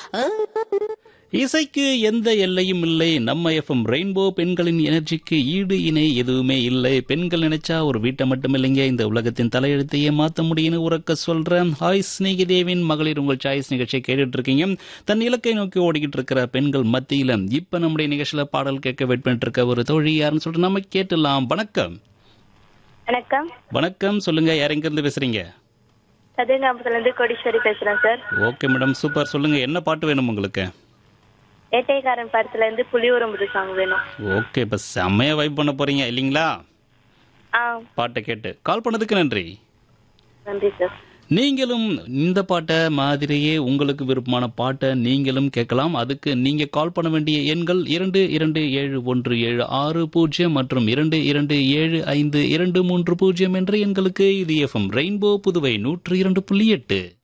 இசைக்கு எந்த எல்லையும் இல்லை நம்ம எஃப்எம் ரெயின்போ பெண்களின் எனர்ஜிக்கு ஈடு இணை எதுவுமே இல்லை பெண்கள் நினைச்சா ஒரு வீட்டை மட்டும் இல்லைங்க இந்த உலகத்தின் தலையெழுத்தையே மாத்த முடியும்னு உறக்க சொல்றேன் ஹாய் ஸ்நேகிதேவின் மகளிர் உங்கள் சாய்ஸ் நிகழ்ச்சியை கேட்டுட்டு இருக்கீங்க தன் இலக்கை நோக்கி ஓடிக்கிட்டு இருக்கிற பெண்கள் மத்தியில இப்ப நம்முடைய நிகழ்ச்சியில பாடல் கேட்க வெயிட் பண்ணிட்டு இருக்க ஒரு தோழி யாருன்னு சொல்லிட்டு நம்ம கேட்டுலாம் வணக்கம் வணக்கம் வணக்கம் சொல்லுங்க யார் எங்க இருந்து பேசுறீங்க சதுரங்காம்புல இருந்து கோடீஸ்வரி பேசுறேன் சார் ஓகே மேடம் சூப்பர் சொல்லுங்க என்ன பாட்டு வேணும் உங்களுக்கு வேட்டைக்காரன் படத்துல இருந்து புலியூரம்புது சாங் வேணும் ஓகே இப்போ செம்மையா வைப் பண்ண போறீங்க இல்லைங்களா ஆ பாட்டை கேட்டு கால் பண்ணதுக்கு நன்றி நன்றி சார் நீங்களும் இந்த பாட்டை மாதிரியே உங்களுக்கு விருப்பமான பாட்டை நீங்களும் கேட்கலாம் அதுக்கு நீங்க கால் பண்ண வேண்டிய எண்கள் இரண்டு இரண்டு ஏழு ஒன்று ஏழு ஆறு பூஜ்ஜியம் மற்றும் இரண்டு இரண்டு ஏழு ஐந்து இரண்டு மூன்று பூஜ்ஜியம் என்ற எண்களுக்கு இது எஃப்எம் ரெயின்போ புதுவை நூற்று இரண்டு புள்ளி எட்டு